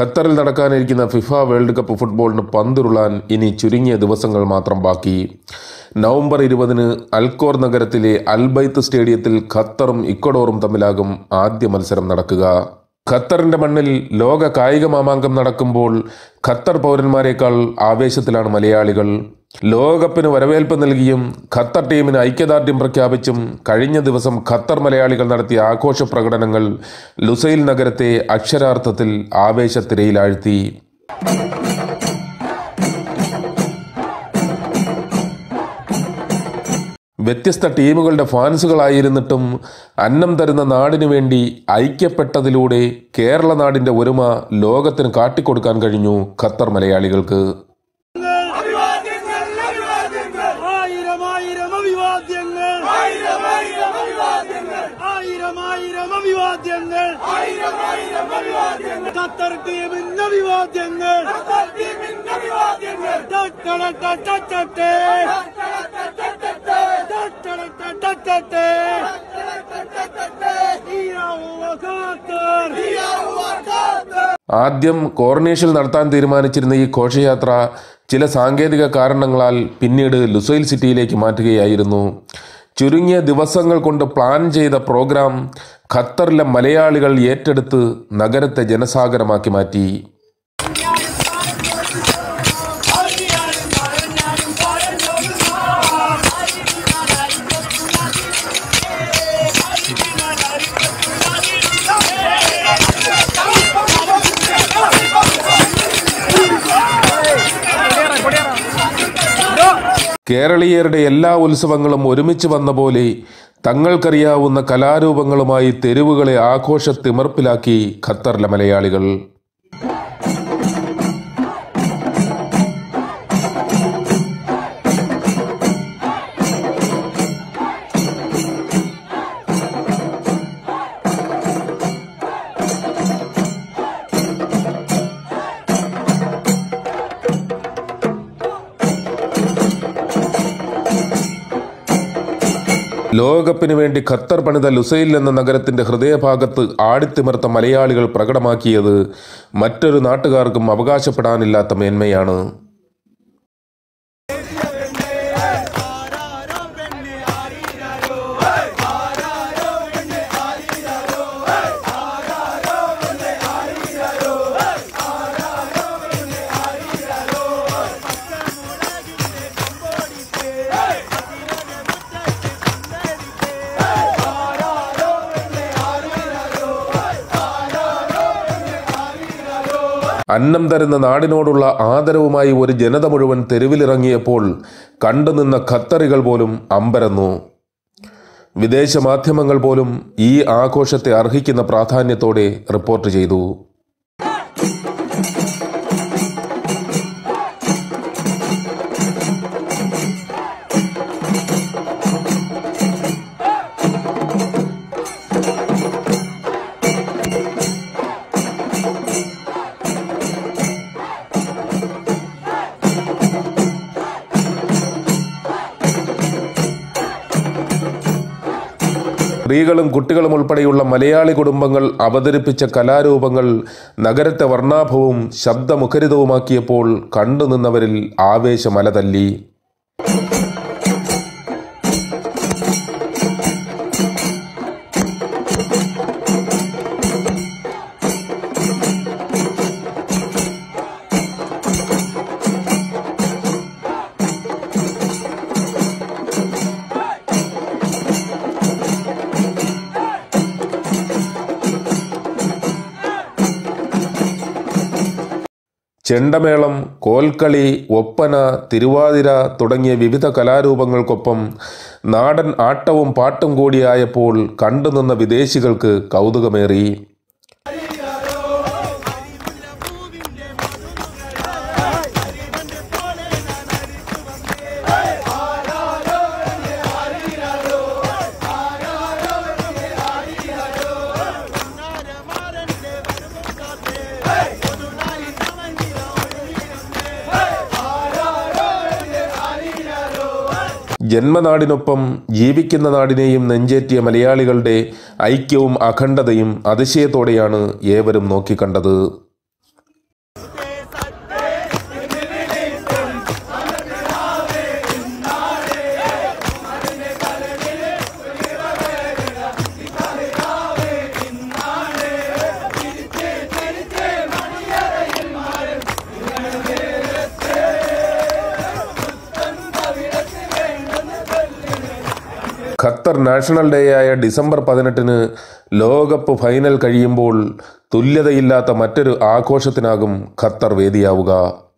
ഖത്തറിൽ നടക്കാനിരിക്കുന്ന FIFA world cup ഫുട്ബോളിന് പന്തുരുളാൻ ഇനി ചുരുങ്ങിയ ദിവസങ്ങൾ മാത്രം ബാക്കി നവംബർ ഇരുപതിന് അൽക്കോർ നഗരത്തിലെ അൽബൈത്ത് സ്റ്റേഡിയത്തിൽ ഖത്തറും ഇക്വഡോറും തമ്മിലാകും ആദ്യ മത്സരം നടക്കുക ഖത്തറിന്റെ മണ്ണിൽ ലോക കായിക മാമാങ്കം നടക്കുമ്പോൾ ഖത്തർ പൗരന്മാരെക്കാൾ ആവേശത്തിലാണ് മലയാളികൾ ലോകകപ്പിന് വരവേൽപ്പ് നൽകിയും ഖത്തർ ടീമിന് ഐക്യദാർഢ്യം പ്രഖ്യാപിച്ചും കഴിഞ്ഞ ദിവസം ഖത്തർ മലയാളികൾ നടത്തിയ ആഘോഷ പ്രകടനങ്ങൾ ലുസൈൽ നഗരത്തെ അക്ഷരാർത്ഥത്തിൽ ആവേശത്തിരയിലാഴ്ത്തി വ്യത്യസ്ത ടീമുകളുടെ ഫാൻസുകളായിരുന്നിട്ടും അന്നം തരുന്ന നാടിനു വേണ്ടി ഐക്യപ്പെട്ടതിലൂടെ കേരള നാടിന്റെ ഒരുമ ലോകത്തിന് കാട്ടിക്കൊടുക്കാൻ കഴിഞ്ഞു ഖത്തർ മലയാളികൾക്ക് അഭിവാദ്യങ്ങൾ അഭിവാദ്യങ്ങൾ ആയിരം ആയിരം അഭിവാദ്യങ്ങൾ ആയിരം ആയിരം അഭിവാദ്യങ്ങൾ ആയിരം ആയിരം അഭിവാദ്യങ്ങൾ ആയിരം ആയിരം അഭിവാദ്യങ്ങൾ ഖത്തർ ടീമിന് അഭിവാദ്യങ്ങൾ ഖത്തർ ടീമിന് അഭിവാദ്യങ്ങൾ ടട്ടടട്ടട്ടട്ടേ. ടട്ടടട്ടട്ടട്ടേ. ഹിയാവുവ ഖത്തർ. ഹിയാവുവ ഖത്തർ. ആദ്യം കോർണേഷിൽ നടത്താൻ തീരുമാനിച്ചിരുന്ന ഈ ഘോഷയാത്ര ചില സാങ്കേതിക കാരണങ്ങളാൽ പിന്നീട് ലുസൈൽ സിറ്റിയിലേക്ക് മാറ്റുകയായിരുന്നു ചുരുങ്ങിയ ദിവസങ്ങൾ കൊണ്ട് പ്ലാൻ ചെയ്ത പ്രോഗ്രാം ഖത്തറിലെ മലയാളികൾ ഏറ്റെടുത്ത് നഗരത്തെ ജനസാഗരമാക്കി മാറ്റി കേരളീയരുടെ എല്ലാ ഉത്സവങ്ങളും ഒരുമിച്ച് വന്ന പോലെ തങ്ങൾക്കറിയാവുന്ന കലാരൂപങ്ങളുമായി തെരുവുകളെ ആഘോഷ തിമർപ്പിലാക്കി ഖത്തറിലെ മലയാളികൾ ലോകകപ്പിന് വേണ്ടി ഖത്തർ പണിത ലുസൈൽ എന്ന നഗരത്തിന്റെ ഹൃദയഭാഗത്ത് ആടിത്തിമർത്ത മലയാളികൾ പ്രകടമാക്കിയത് മറ്റൊരു നാട്ടുകാർക്കും അവകാശപ്പെടാനില്ലാത്ത മേന്മയാണ് അന്നം തരുന്ന നാടിനോടുള്ള ആദരവുമായി ഒരു ജനത മുഴുവൻ തെരുവിലിറങ്ങിയപ്പോൾ കണ്ടുനിന്ന ഖത്തറികൾ പോലും അമ്പരന്നു വിദേശ മാധ്യമങ്ങൾ പോലും ഈ ആഘോഷത്തെ അർഹിക്കുന്ന പ്രാധാന്യത്തോടെ റിപ്പോർട്ട് ചെയ്തു സ്ത്രീകളും കുട്ടികളും ഉൾപ്പെടെയുള്ള മലയാളി കുടുംബങ്ങൾ അവതരിപ്പിച്ച കലാരൂപങ്ങൾ നഗരത്തെ വർണ്ണാഭവും ശബ്ദമുഖരിതവുമാക്കിയപ്പോൾ കണ്ടുനിന്നവരിൽ ആവേശമല തല്ലി ചെണ്ടമേളം കോൽക്കളി ഒപ്പന തിരുവാതിര തുടങ്ങിയ വിവിധ കലാരൂപങ്ങൾക്കൊപ്പം നാടൻ ആട്ടവും പാട്ടും കൂടിയായപ്പോൾ കണ്ടുനിന്ന വിദേശികൾക്ക് കൗതുകമേറി ജന്മനാടിനൊപ്പം ജീവിക്കുന്ന നാടിനെയും നെഞ്ചേറ്റിയ മലയാളികളുടെ ഐക്യവും അഖണ്ഡതയും അതിശയത്തോടെയാണ് ഏവരും നോക്കിക്കണ്ടത് ഖത്തർ നാഷണൽ ഡേയായ ഡിസംബർ പതിനെട്ടിന് ലോകകപ്പ് ഫൈനൽ കഴിയുമ്പോൾ തുല്യതയില്ലാത്ത മറ്റൊരു ആഘോഷത്തിനാകും ഖത്തർ വേദിയാവുക